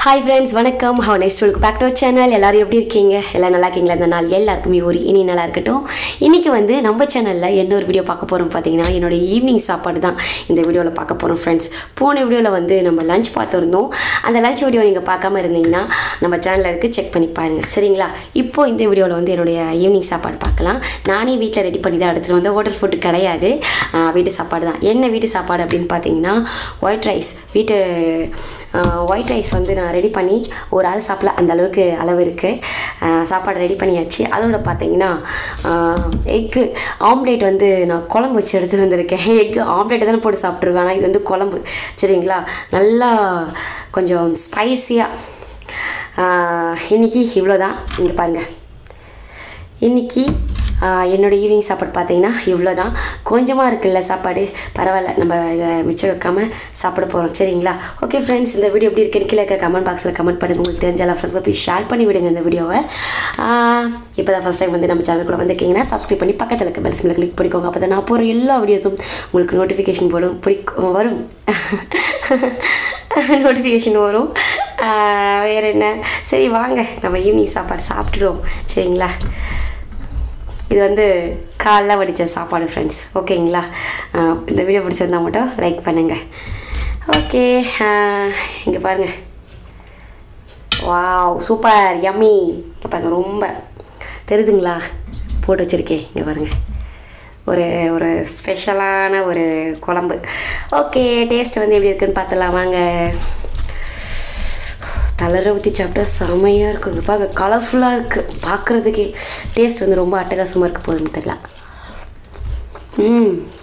hi friends வணக்கம் how next welcome back to channel எல்லாரும் எப்படி இருக்கீங்க எல்லாம் நல்லா இருக்கீங்களா இந்த நாள் எல்லாருக்குமே ஒரு இனி நல்லா இருக்கட்டும் இன்றைக்கி வந்து நம்ம சேனலில் என்ன ஒரு வீடியோ பார்க்க போகிறோம் பார்த்தீங்கன்னா என்னோட ஈவினிங் சாப்பாடு தான் இந்த வீடியோவில் பார்க்க போகிறோம் ஃப்ரெண்ட்ஸ் போன வீடியோவில் வந்து நம்ம லஞ்ச் பார்த்துருந்தோம் அந்த லஞ்ச் வீடியோ நீங்கள் பார்க்காம இருந்தீங்கன்னா நம்ம சேனலில் இருக்குது செக் பண்ணி பாருங்கள் சரிங்களா இப்போ இந்த வீடியோவில் வந்து என்னுடைய ஈவினிங் சாப்பாடு பார்க்கலாம் நானே வீட்டில் ரெடி பண்ணி தான் எடுத்துகிட்டு வந்தேன் ஹோட்டல் ஃபுட்டு கிடையாது ஆஹ் வீட்டு சாப்பாடு தான் என்ன வீட்டு சாப்பாடு அப்படின்னு பார்த்தீங்கன்னா ஒயிட் ரைஸ் வீட்டு ஒயிட் ரைஸ் வந்து நான் ரெடி பண்ணி ஒரு ஆள் சாப்பிடல அந்த அளவுக்கு அளவு இருக்குது சாப்பாடு ரெடி பண்ணியாச்சு அதோட பார்த்தீங்கன்னா எக்கு ஆம்லேட் வந்து நான் குழம்பு வச்சு எடுத்துகிட்டு வந்திருக்கேன் எக்கு ஆம்லேட்டை தானே போட்டு சாப்பிட்ருவேன் ஆனால் இது வந்து குழம்பு சரிங்களா நல்லா கொஞ்சம் ஸ்பைஸியாக இன்றைக்கி இவ்வளோ தான் இங்கே பாருங்கள் இன்றைக்கி என்னோடய ஈவினிங் சாப்பாடு பார்த்தீங்கன்னா இவ்வளோ தான் கொஞ்சமாக இருக்குல்ல சாப்பாடு பரவாயில்ல நம்ம இதை மிச்சம் வைக்காமல் சாப்பிட போகிறோம் சரிங்களா ஓகே ஃப்ரெண்ட்ஸ் இந்த வீடியோ எப்படி இருக்குன்னு கீழே இருக்க கமெண்ட் பாக்ஸில் கமெண்ட் பண்ணுங்கள் உங்களுக்கு தெரிஞ்ச எல்லா ஃப்ரெண்ட்ஸில் போய் ஷேர் பண்ணி விடுங்க இந்த வீடியோவை இப்போ தான் ஃபஸ்ட் டைம் வந்து நம்ம சேனலுக்குள்ள வந்திருக்கீங்கன்னா சப்ஸ்கிரைப் பண்ணி பக்கத்தில் இருக்க பெல் சிம்மில் கிளிக் பண்ணிக்கோங்க அப்போ தான் நான் போகிற எல்லா வீடியோஸும் உங்களுக்கு நோட்டிஃபிகேஷன் போடும் பிடிக்கும் வரும் நோட்டிஃபிகேஷன் வரும் வேறு என்ன சரி வாங்க நம்ம ஈவினிங் சாப்பாடு சாப்பிட்டுடுவோம் சரிங்களா இது வந்து காலைல வடித்த சாப்பாடு ஃப்ரெண்ட்ஸ் ஓகேங்களா ஆஹ் இந்த வீடியோ பிடிச்சிருந்தா மட்டும் லைக் பண்ணுங்கள் ஓகே இங்கே பாருங்கள் வாவ் சூப்பர் யம்மி இங்கே பாருங்கள் ரொம்ப தெரியுதுங்களா போட்டு வச்சுருக்கேன் இங்கே பாருங்கள் ஒரு ஒரு ஸ்பெஷலான ஒரு குழம்பு ஓகே டேஸ்ட் வந்து எப்படி இருக்குன்னு பார்த்துலாம் வாங்க தளர ஊற்றி சாப்பிட்டா செமையாக இருக்கும் இங்கே பார்க்க கலர்ஃபுல்லாக இருக்குது பார்க்குறதுக்கே டேஸ்ட் வந்து ரொம்ப அட்டகாசமாக இருக்க போகுதுன்னு தெரியல ம்